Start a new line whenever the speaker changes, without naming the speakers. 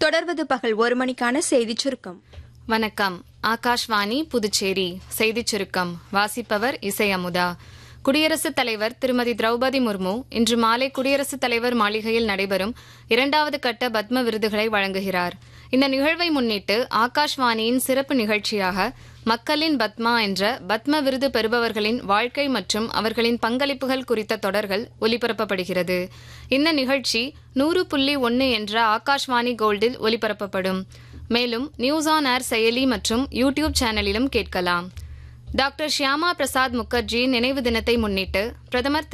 தொடர்வது பகல் ஒரு மணிக்கான செய்திச் சுருக்கம்
வணக்கம் ஆகாஷ்வாணி புதுச்சேரி செய்திச் சுருக்கம் வாசிப்பவர் இசை அமுதா குடியரசுத் தலைவர் திருமதி திரௌபதி முர்மு இன்று மாலை குடியரசுத் தலைவர் மாளிகையில் நடைபெறும் இரண்டாவது கட்ட பத்ம விருதுகளை வழங்குகிறார் இந்த நிகழ்வை முன்னிட்டு ஆகாஷ்வாணியின் சிறப்பு நிகழ்ச்சியாக மக்களின் பத்மா என்ற பத்ம விருது பெறுபவர்களின் வாழ்க்கை மற்றும் அவர்களின் பங்களிப்புகள் குறித்த தொடர்கள் ஒலிபரப்பப்படுகிறது இந்த நிகழ்ச்சி நூறு புள்ளி ஒன்று என்ற ஆகாஷ்வாணி கோல்டில் ஒலிபரப்பப்படும் மேலும் நியூஸ் ஆன் ஏர் செயலி மற்றும் யூடியூப் சேனலிலும் கேட்கலாம் டாக்டர் ஷியாமா பிரசாத் முகர்ஜியின் நினைவு தினத்தை முன்னிட்டு பிரதமர் திரு